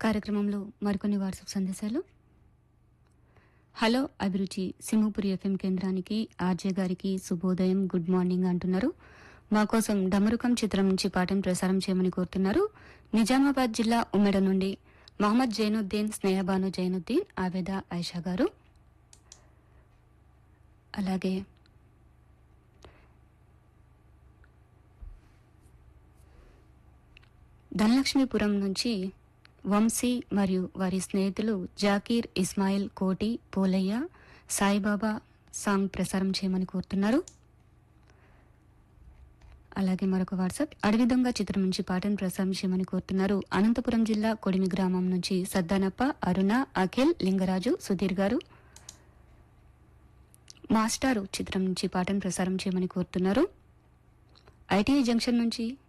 కార్యక్రమంలో మరికొన్ని వాట్సాప్ సందేశాలు హలో అభిరుచి సింహపురి ఎఫ్ఎం కేంద్రానికి ఆర్జే గారికి శుభోదయం గుడ్ మార్నింగ్ అంటున్నారు మా కోసం డమరుకం చిత్రం నుంచి పాఠం ప్రసారం చేయమని కోరుతున్నారు నిజామాబాద్ జిల్లా ఉమ్మెడ నుండి మహమ్మద్ జైనుద్దీన్ స్నేహబాను జైనుద్దీన్ ఆవేద ఐషా గారు అలాగే ధనలక్ష్మీపురం నుంచి వంశీ మరియు వారి స్నేహితులు జాకీర్ ఇస్మాయిల్ కోటి పోలయ్య సాయిబాబా సాంగ్ ప్రసారం చేయమని కోరుతున్నారు అలాగే మరొక వాట్సాప్ అడవి దొంగ చిత్రం నుంచి పాటను ప్రసారం చేయమని కోరుతున్నారు అనంతపురం జిల్లా కొడిమి గ్రామం నుంచి సద్దానప్ప అరుణ అఖిల్ లింగరాజు సుధీర్ గారు మాస్టారు చిత్రం నుంచి పాటను ప్రసారం చేయమని కోరుతున్నారు ఐటీఐ జంక్షన్ నుంచి